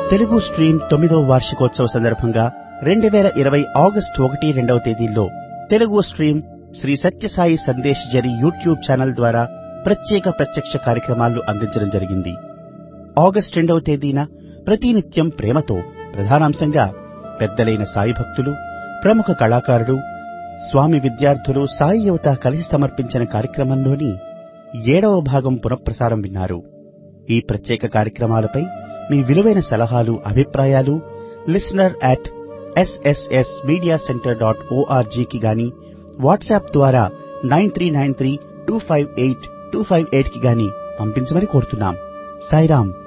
Telugu stream తొమ్మిదవ వార్షికోత్సవ సందర్భంగా రెండు వేల ఇరవై ఆగస్టు ఒకటి రెండవ తేదీల్లో తెలుగు స్ట్రీమ్ శ్రీ సత్యసాయి సందేశ్ జరి యూట్యూబ్ ఛానల్ ద్వారా ప్రత్యేక ప్రత్యక్ష కార్యక్రమాలు అందించడం జరిగింది ఆగస్టు రెండవ తేదీన ప్రతినిత్యం ప్రేమతో ప్రధానాంశంగా పెద్దలైన సాయి భక్తులు ప్రముఖ కళాకారుడు స్వామి విద్యార్థులు సాయి యువత కలిసి సమర్పించిన కార్యక్రమంలోని ఏడవ భాగం పునఃప్రసారం విన్నారు ఈ ప్రత్యేక కార్యక్రమాలపై మీ విలువైన సలహాలు అభిప్రాయాలు listener at SSS media centre dot ఓఆర్జీకి గాని వాట్సాప్ ద్వారా nine three nine three two five eight two five eight కి గాని పంపించమని కోరుతున్నాం సాయిరాం